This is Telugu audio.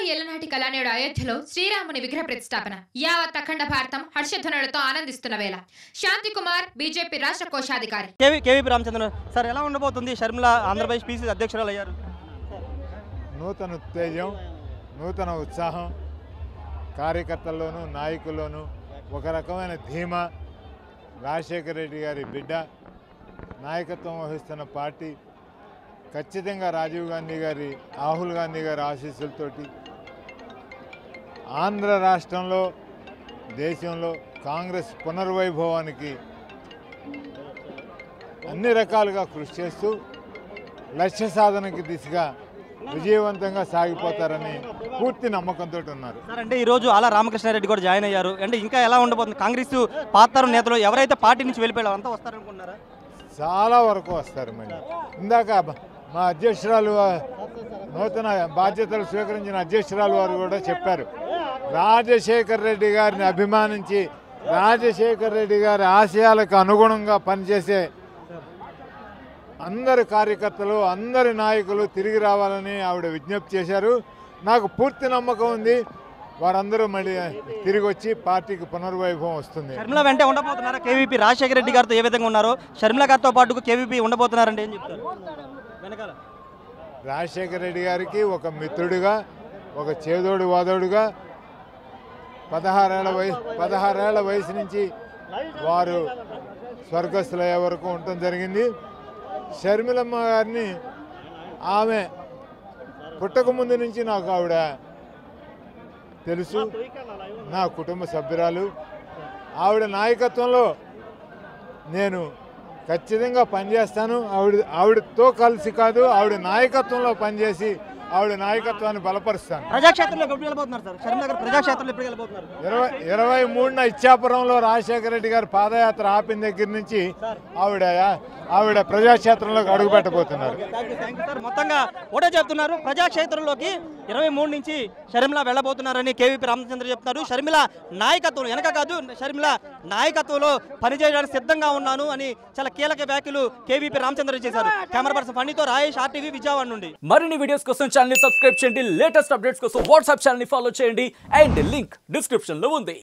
ఏళ్ల నాటి కళానేడు అయోధ్యలో శ్రీరాముని విగ్రహ ప్రతిష్టాపన యావత్ అఖండ భారతం హర్షధ్వనులతో ఆనందిస్తున్న వేళ శాంతి కుమార్ బీజేపీ రాష్ట్ర కోశాధికారి కేవీ కేవీపీ రామచంద్ర సార్ ఎలా ఉండబోతుంది షర్మిల ఆంధ్రప్రదేశ్ పీసీ అధ్యక్షురాలు అయ్యారు నూతన ఉత్తేజం నూతన ఉత్సాహం కార్యకర్తల్లోనూ నాయకుల్లోనూ ఒక రకమైన ధీమా రాజశేఖర రెడ్డి గారి బిడ్డ నాయకత్వం వహిస్తున్న పార్టీ ఖచ్చితంగా రాజీవ్ గాంధీ గారి రాహుల్ గాంధీ గారి ఆశీస్సులతోటి ఆంధ్ర రాష్ట్రంలో దేశంలో కాంగ్రెస్ పునర్వైభవానికి అన్ని రకాలుగా కృషి చేస్తూ లక్ష్య సాధనకి దిశగా విజయవంతంగా సాగిపోతారని పూర్తి నమ్మకంతో ఉన్నారు సార్ అంటే ఈ రోజు ఆలా రామకృష్ణారెడ్డి కూడా జాయిన్ అయ్యారు అంటే ఇంకా ఎలా ఉండబోతుంది కాంగ్రెస్ పాతరం నేతలు ఎవరైతే పార్టీ నుంచి వెళ్ళిపోయారో అంతా వస్తారనుకుంటున్నారా చాలా వరకు వస్తారు మళ్ళీ ఇందాక బ- మా అధ్యక్షురాలు ఆ, నూతన బాధ్యతలు స్వీకరించిన అధ్యక్షురాలు వారు కూడా చెప్పారు రాజశేఖర్ రెడ్డి గారిని అభిమానించి రాజశేఖర్ రెడ్డి గారి ఆశయాలకు అనుగుణంగా పనిచేసే అందరి కార్యకర్తలు అందరి నాయకులు తిరిగి రావాలని ఆవిడ విజ్ఞప్తి చేశారు నాకు పూర్తి నమ్మకం ఉంది వారందరూ మళ్ళీ తిరిగి వచ్చి పార్టీకి పునర్వైభవం వస్తుంది షర్మిల వెంటే ఉండబోతున్నారా కేవీపీ రాజశేఖర రెడ్డి గారితో ఏ విధంగా ఉన్నారో షర్మిల గారితో పాటు కేవీపీ ఉండబోతున్నారంటే ఏం చెప్తారు వెనకాల రాజశేఖర రెడ్డి గారికి ఒక మిత్రుడిగా ఒక చేదోడు వాదోడుగా పదహారేళ్ల వయసు పదహారేళ్ల వయసు నుంచి వారు స్వర్గస్థులయ్యే వరకు ఉండటం జరిగింది షర్మిలమ్మ గారిని ఆమె పుట్టక ముందు నుంచి నాకు ఆవిడ తెలుసు నా కుటుంబ సభ్యురాలు ఆవిడ నాయకత్వంలో నేను ఖచ్చితంగా పనిచేస్తాను ఆవిడ ఆవిడతో కలిసి కాదు ఆవిడ నాయకత్వంలో పనిచేసి ఆవిడ నాయకత్వాన్ని బలపరుస్తాను ప్రజాక్షేత్రంలోకి ఎప్పుడు వెళ్ళబోతున్నారు సార్ షర్మిల గారు ప్రజాక్షేత్రంలో ఎప్పుడు వెళ్ళబోతున్నారు ఇరవై ఇరవై మూడున ఇచ్చాపురంలో రాజశేఖర రెడ్డి గారు పాదయాత్ర ఆపిన దగ్గర నుంచి ఆవిడ ఆవిడ ప్రజాక్షేత్రంలోకి అడుగు పెట్టబోతున్నారు thank you thank you sir మొత్తంగా ఒకటే చెప్తున్నారు ప్రజాక్షేత్రంలోకి ఇరవై మూడు నుంచి షర్మిల వెళ్ళబోతున్నారని కేవీపీ రామచంద్ర చెప్తున్నారు షర్మిల నాయకత్వం వెనక కాదు షర్మిల నాయకత్వంలో పనిచేయడానికి సిద్ధంగా ఉన్నాను అని చాలా కీలక వ్యాఖ్యలు కేవీపీ రామచంద్ర చేశారు కెమెరా పర్సన్ ఫండితో రాయేష్ ఆర్టీవీ విజయవాడ నుండి మరిన్ని వీడియోస్ కోసం ఛానల్ ని సబ్స్క్రైబ్ చేయండి లేటెస్ట్ అప్డేట్స్ కోసం వాట్సాప్ ఛానల్ ని ఫాలో చేయండి అండ్ లింక్ డిస్క్రిప్షన్ లో ఉంది